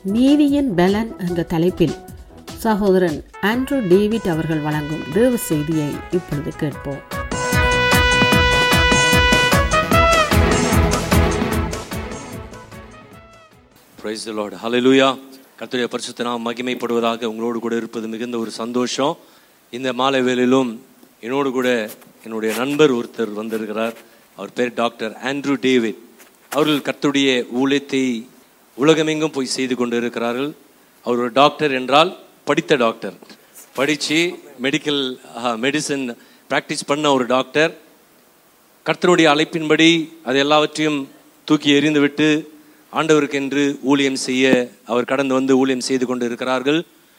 நீதியின் பலன் என்ற தலைப்பில் சகோதரன் ஆண்ட்ரூ டேவிட் அவர்கள் வழங்கும் தேவ செய்தியை இப்பொழுது கேட்போம் பிரைஸ் லார்ட் ஹalleluya கர்த்தருடைய பரிசுத்த நாம் மகிமைப்படுவதாக உங்களோடு கூட இருப்பது மிகுந்த ஒரு சந்தோஷம் இந்த மாலை வேளையிலும் என்னோடு கூட என்னுடைய நண்பர் ஒருத்தர் வந்திருக்கிறார் அவர் பேர் டாக்டர் ஆண்ட்ரூ டேவிட் அவர்கள் கர்த்தருடைய ஊழியத்தை உலகமெங்கும் போய் செய்து கொண்டு இருக்கிறார்கள் அவர் ஒரு டாக்டர் என்றால் படித்த டாக்டர் படித்து மெடிக்கல் மெடிசன் ப்ராக்டிஸ் பண்ண ஒரு டாக்டர் கர்த்தருடைய அழைப்பின்படி அது எல்லாவற்றையும் தூக்கி எறிந்துவிட்டு ஆண்டவருக்கென்று ஊழியம் செய்ய அவர் கடந்து வந்து ஊழியம் செய்து கொண்டு இருக்கிறார்கள்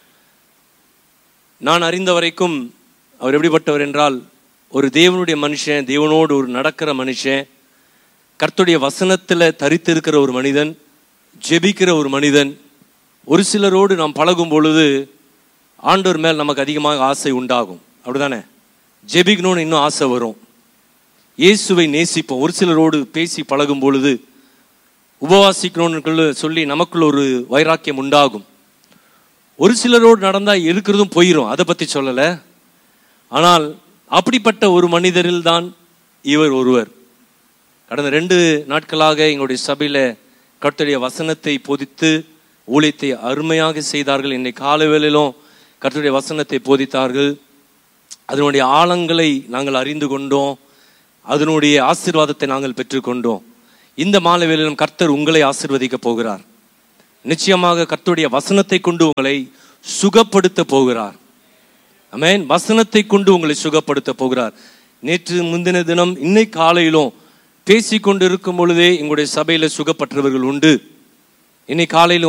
நான் அறிந்த வரைக்கும் அவர் எப்படிப்பட்டவர் என்றால் ஒரு தேவனுடைய மனுஷன் தேவனோடு ஒரு நடக்கிற மனுஷன் கர்த்தருடைய வசனத்தில் தரித்திருக்கிற ஒரு மனிதன் ஜெபிக்கிற ஒரு மனிதன் ஒரு சிலரோடு நாம் பழகும் பொழுது ஆண்டவர் மேல் நமக்கு அதிகமாக ஆசை உண்டாகும் அப்படிதானே ஜெபிக்கணும்னு இன்னும் ஆசை வரும் இயேசுவை நேசிப்போம் ஒரு சிலரோடு பேசி பழகும் பொழுது உபவாசிக்கணும்னு சொல்லி நமக்குள்ள ஒரு வைராக்கியம் உண்டாகும் ஒரு சிலரோடு நடந்தால் இருக்கிறதும் போயிடும் அதை பற்றி சொல்லலை ஆனால் அப்படிப்பட்ட ஒரு மனிதரில் தான் இவர் ஒருவர் கடந்த ரெண்டு நாட்களாக எங்களுடைய சபையில் கர்த்தருடைய வசனத்தை போதித்து ஊழியத்தை அருமையாக செய்தார்கள் இன்னைக்கு காலை வேளையிலும் கர்த்தருடைய வசனத்தை போதித்தார்கள் அதனுடைய ஆழங்களை நாங்கள் அறிந்து கொண்டோம் அதனுடைய ஆசீர்வாதத்தை நாங்கள் பெற்றுக்கொண்டோம் இந்த மாலை வேளையிலும் கர்த்தர் உங்களை ஆசீர்வதிக்க போகிறார் நிச்சயமாக கர்த்தருடைய வசனத்தை கொண்டு உங்களை சுகப்படுத்த போகிறார் அமேன் வசனத்தை கொண்டு உங்களை சுகப்படுத்த போகிறார் நேற்று முந்தின தினம் இன்னை காலையிலும் பேசி கொண்டு இருக்கும் பொழுதே எங்களுடைய சபையில சுகப்பற்றவர்கள் உண்டு இன்னை காலையிலும்